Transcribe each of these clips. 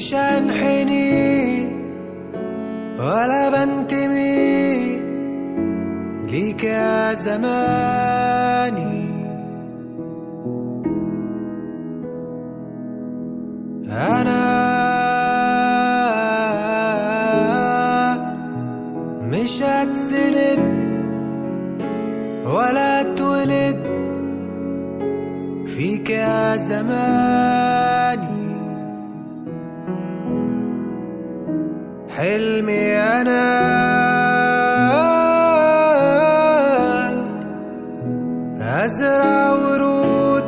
مش هنحني ولا بنتمي ليك يا زماني أنا مش هتسند ولا اتولد فيك يا زماني حلمي أنا أزرع ورود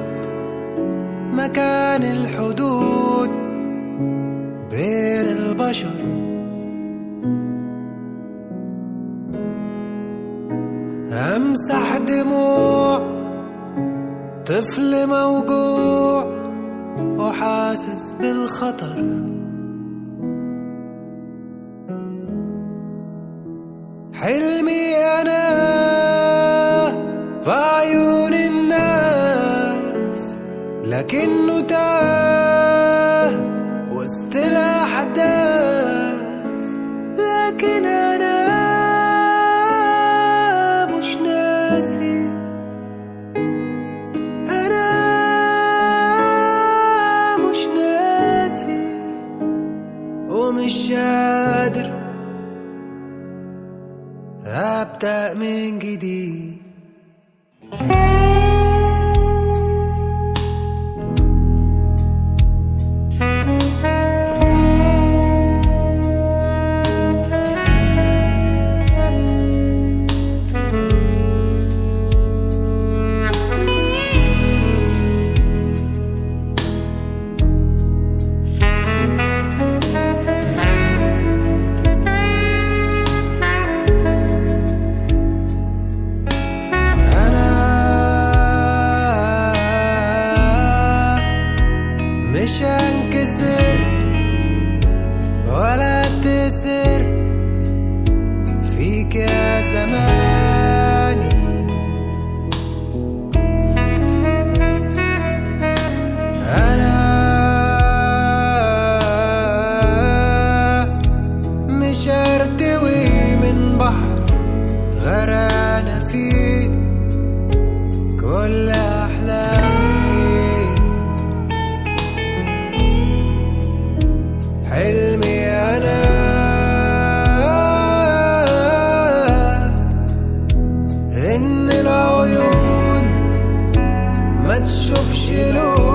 مكان الحدود بين البشر أمسح دموع طفل موجوع وحاسس بالخطر حلمي أنا في عيون الناس لكنه تاه وسط الأحداث لكن أنا مش ناسي أنا مش ناسي ومش قادر أبدأ من جديد أنا مش هنكسر ولا تسر فيك يا زماني أنا مش هرتوي من بحر غرقانة فيه كل أحلامي حلمي أنا إن العيون ما تشوفش لون